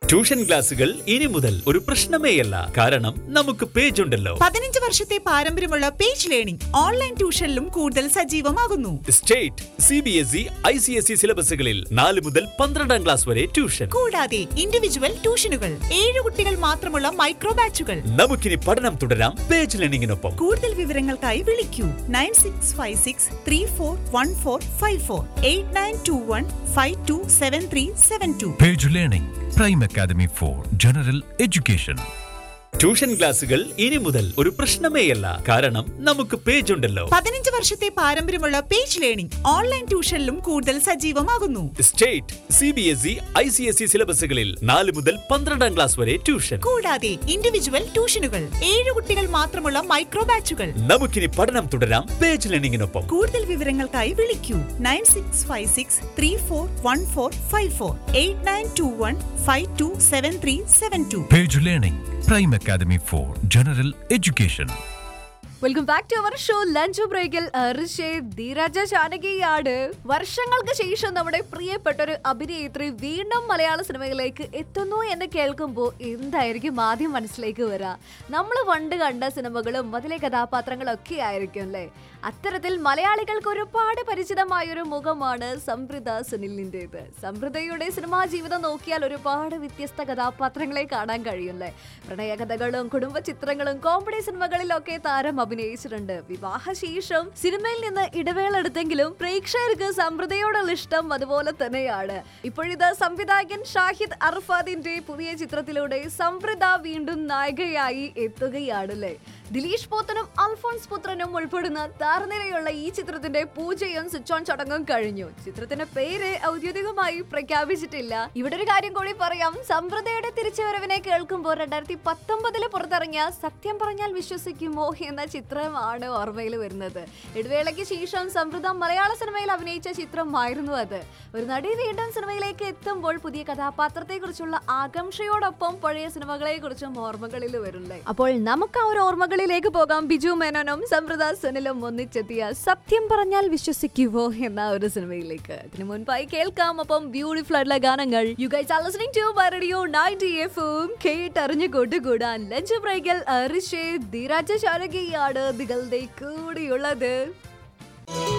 Tuition ക്ലാസുകൾ ഇനി മുതൽ ഒരു പ്രശ്നമേയല്ല കാരണം നമുക്ക് പേജ് ഉണ്ടല്ലോ പതിനഞ്ച് വർഷത്തെ പാരമ്പര്യമുള്ള പേജ് ലേണിംഗ് ഓൺലൈൻ ട്യൂഷനിലും കൂടുതൽ സജീവമാകുന്നു state C B S E I C S E സിലബസുകളിൽ നാല് മുതൽ പന്ത്രണ്ടാം ക്ലാസ് വരെ ട്യൂഷൻ കൂടാതെ ഇൻഡിവിജ്വൽ ട്യൂഷനുകൾ ഏഴ് കുട്ടികൾ മാത്രമുള്ള മൈക്രോ ബാച്ചുകൾ നമുക്കിനി പഠനം തുടരാം പേജ് ലേണിംഗിനൊപ്പം കൂടുതൽ വിവരങ്ങൾക്കായി വിളിക്കൂ nine six five six three four one four five four eight nine two one five two seven three seven two Page Learning, Prime Academy for General Education. Tuition ക്ലാസുകൾ ഇനി മുതൽ ഒരു പ്രശ്നമേയല്ല കാരണം നമുക്ക് പേജ് ഉണ്ടല്ലോ പതിനഞ്ച് വർഷത്തെ പാരമ്പര്യമുള്ള പേജ് ലേണിംഗ് ഓൺലൈൻ ട്യൂഷനിലും കൂടുതൽ സജീവമാകുന്നു state C B S E I C S E സിലബസുകളിൽ നാല് മുതൽ പന്ത്രണ്ടാം ക്ലാസ് വരെ ട്യൂഷൻ കൂടാതെ ഇൻഡിവിജ്വൽ ട്യൂഷനുകൾ ഏഴ് കുട്ടികൾ മാത്രമുള്ള മൈക്രോ ബാച്ചുകൾ നമുക്കിനി പഠനം തുടരാം പേജ് ലേണിംഗിനൊപ്പം കൂടുതൽ വിവരങ്ങൾക്കായി വിളിക്കൂ nine six five six three four one four five four eight nine two one five two seven three seven two Page Learning, Prime Academy for General Education. Welcome back to our show lunch ബ്രേക്കിൽ ധീരജ ജാനകിയാണ് വർഷങ്ങൾക്ക് ശേഷം നമ്മുടെ പ്രിയപ്പെട്ട ഒരു അഭിനേത്രി വീണ്ടും മലയാള സിനിമയിലേക്ക് എത്തുന്നു എന്ന് കേൾക്കുമ്പോൾ എന്തായിരിക്കും ആദ്യം മനസ്സിലേക്ക് വരാ നമ്മൾ പണ്ട് കണ്ട സിനിമകളും അതിലെ കഥാപാത്രങ്ങളും ഒക്കെ ആയിരിക്കും അല്ലേ അത്തരത്തിൽ മലയാളികൾക്ക് ഒരുപാട് പരിചിതമായ ഒരു മുഖമാണ് സംവൃത സുനിലിൻ്റെത് സംവൃതയുടെ സിനിമാ ജീവിതം നോക്കിയാൽ ഒരുപാട് വ്യത്യസ്ത കഥാപാത്രങ്ങളെ കാണാൻ കഴിയുമല്ലേ പ്രണയകഥകളും കുടുംബ ചിത്രങ്ങളും കോമഡി സിനിമകളിലൊക്കെ താരം അഭിനയിച്ചിട്ടുണ്ട് വിവാഹശേഷം സിനിമയിൽ നിന്ന് ഇടവേള എടുത്തെങ്കിലും പ്രേക്ഷകർക്ക് സംവൃതയോടുള്ള ഇഷ്ടം അതുപോലെ തന്നെയാണ് ഇപ്പോഴിത് സംവിധായകൻ ഷാഹിദ് അർഫാദിന്റെ പുതിയ ചിത്രത്തിലൂടെ സംവൃത വീണ്ടും നായികയായി എത്തുകയാണല്ലേ ദിലീഷ് പോത്തനും അൽഫോൺസ് പുത്രനും ഉൾപ്പെടുന്ന താരനിരയുള്ള ഈ ചിത്രത്തിന്റെ പൂജയും സ്വിച്ച് ഓൺ ചടങ്ങും കഴിഞ്ഞു ചിത്രത്തിന്റെ പേര് ഔദ്യോഗികമായി പ്രഖ്യാപിച്ചിട്ടില്ല ഇവിടെ ഒരു കാര്യം കൂടി പറയാം സംവൃതയുടെ തിരിച്ചുവരവിനെ കേൾക്കുമ്പോൾ രണ്ടായിരത്തി പത്തൊമ്പതില് പുറത്തിറങ്ങിയ സത്യം പറഞ്ഞാൽ വിശ്വസിക്കുമോ എന്ന ചിത്രമാണ് ഓർമ്മയിൽ വരുന്നത് ഇടവേളയ്ക്ക് ശേഷം സംവൃത മലയാള സിനിമയിൽ അഭിനയിച്ച ചിത്രമായിരുന്നു അത് ഒരു നടി വീണ്ടും സിനിമയിലേക്ക് എത്തുമ്പോൾ പുതിയ കഥാപാത്രത്തെ കുറിച്ചുള്ള ആകാംക്ഷയോടൊപ്പം പഴയ സിനിമകളെ കുറിച്ചും ഓർമ്മകളിൽ വരില്ലേ അപ്പോൾ നമുക്ക് ആ ഒരു ഓർമ്മകളിലേക്ക് പോകാം ബിജു മേനോനും സംവൃത സുനിലും ഒന്നിച്ചെത്തിയ സത്യം പറഞ്ഞാൽ വിശ്വസിക്കുവോ എന്ന ഒരു സിനിമയിലേക്ക് അതിനു മുൻപായി കേൾക്കാം അപ്പം ബ്യൂട്ടിഫുൾ ആയിട്ടുള്ള ഗാനങ്ങൾ you guys are listening to radio 90 എഫും കേട്ടറിഞ്ഞു കൊണ്ടുകൂടാൻ ലഞ്ച് ബ്രേക്കിൽ ഋഷേ ധീരാജ ശാരകയാണ് നിങ്ങളുടെ കൂടെയുള്ളത്